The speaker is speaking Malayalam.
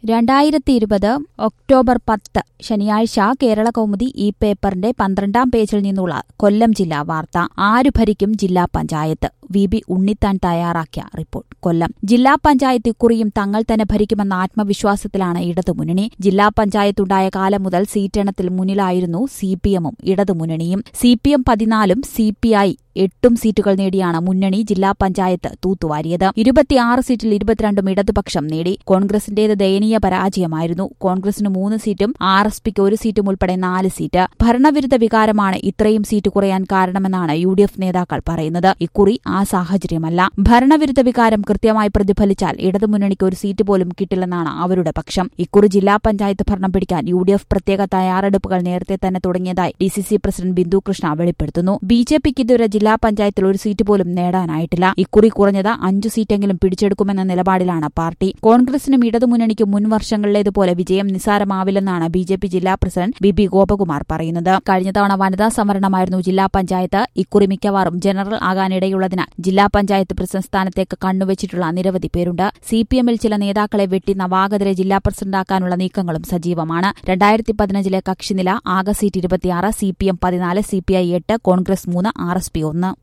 രണ്ടായിരത്തി ഇരുപത് ഒക്ടോബർ പത്ത് ശനിയാഴ്ച കേരള കൗമുദി ഈ പേപ്പറിന്റെ പന്ത്രണ്ടാം പേജിൽ നിന്നുള്ള കൊല്ലം ജില്ലാ വാർത്ത ആരു ഭരിക്കും ജില്ലാ പഞ്ചായത്ത് വി ബി ഉണ്ണിത്താൻ തയ്യാറാക്കിയ റിപ്പോർട്ട് കൊല്ലം ജില്ലാ പഞ്ചായത്ത് ഇക്കുറിയും തങ്ങൾ തന്നെ ഭരിക്കുമെന്ന ആത്മവിശ്വാസത്തിലാണ് ഇടതുമുന്നണി ജില്ലാ പഞ്ചായത്തുണ്ടായ കാലം മുതൽ സീറ്റെണ്ണത്തിൽ മുന്നിലായിരുന്നു സി പി എമ്മും ഇടതുമുന്നണിയും സി പി എം പതിനാലും സി പി ഐ എട്ടും സീറ്റുകൾ നേടിയാണ് മുന്നണി ജില്ലാ പഞ്ചായത്ത് തൂത്തുവാരിയത് ഇരുപത്തിയാറ് സീറ്റിൽ ഇരുപത്തിരണ്ടും ഇടതുപക്ഷം നേടി കോൺഗ്രസിന്റേത് ദയനീയ പരാജയമായിരുന്നു കോൺഗ്രസിന് മൂന്ന് സീറ്റും ആർ എസ് പിക്ക് ഒരു സീറ്റും ഉൾപ്പെടെ നാല് സീറ്റ് ഭരണവിരുദ്ധ വികാരമാണ് ഇത്രയും സീറ്റ് കുറയാൻ കാരണമെന്നാണ് യു ഡി എഫ് നേതാക്കൾ പറയുന്നത് ഇക്കുറി ആ സാഹചര്യമല്ല ഭരണവിരുദ്ധ വികാരം കൃത്യമായി പ്രതിഫലിച്ചാൽ ഇടതുമുന്നണിക്ക് ഒരു സീറ്റ് പോലും കിട്ടില്ലെന്നാണ് അവരുടെ പക്ഷം ഇക്കുറി ജില്ലാ പഞ്ചായത്ത് ഭരണം പിടിക്കാൻ യു ഡി എഫ് പ്രത്യേക തയ്യാറെടുപ്പുകൾ നേരത്തെ തന്നെ തുടങ്ങിയതായി D C C president Bindu Krishna വെളിപ്പെടുത്തുന്നു ബി ജെ പിക്ക് ഇതുവരെ ജില്ലാ പഞ്ചായത്തിൽ ഒരു സീറ്റ് പോലും നേടാനായിട്ടില്ല ഇക്കുറി കുറഞ്ഞത് അഞ്ചു സീറ്റെങ്കിലും പിടിച്ചെടുക്കുമെന്ന നിലപാടിലാണ് പാർട്ടി കോൺഗ്രസിനും ഇടതുമുന്നണിക്കും മുൻ വർഷങ്ങളിലേതുപോലെ വിജയം നിസ്സാരമാവില്ലെന്നാണ് ബി ജെ പി ജില്ലാ പ്രസിഡന്റ് ബി ബി ഗോപകുമാർ പറയുന്നത് കഴിഞ്ഞ തവണ വനിതാ സംവരണമായിരുന്നു ജില്ലാ പഞ്ചായത്ത് ഇക്കുറി മിക്കവാറും ജനറൽ ആകാനിടയുള്ളതിനാൽ ജില്ലാ പഞ്ചായത്ത് പ്രസിഡന്റ് സ്ഥാനത്തേക്ക് കണ്ണുവച്ചിട്ടുള്ള നിരവധി പേരുണ്ട് സി പി എമ്മിൽ ചില നേതാക്കളെ വെട്ടി നവാഗതരെ ജില്ലാ പ്രസിഡന്റാക്കാനുള്ള നീക്കങ്ങളും സജീവമാണ് രണ്ടായിരത്തി പതിനഞ്ചിലെ കക്ഷിനില ആകെ സീറ്റ് ഇരുപത്തിയാറ് സി പി എം പതിനാല് സി പി ഐ എട്ട് കോൺഗ്രസ് മൂന്ന് ആർ എസ് പി ഒന്ന്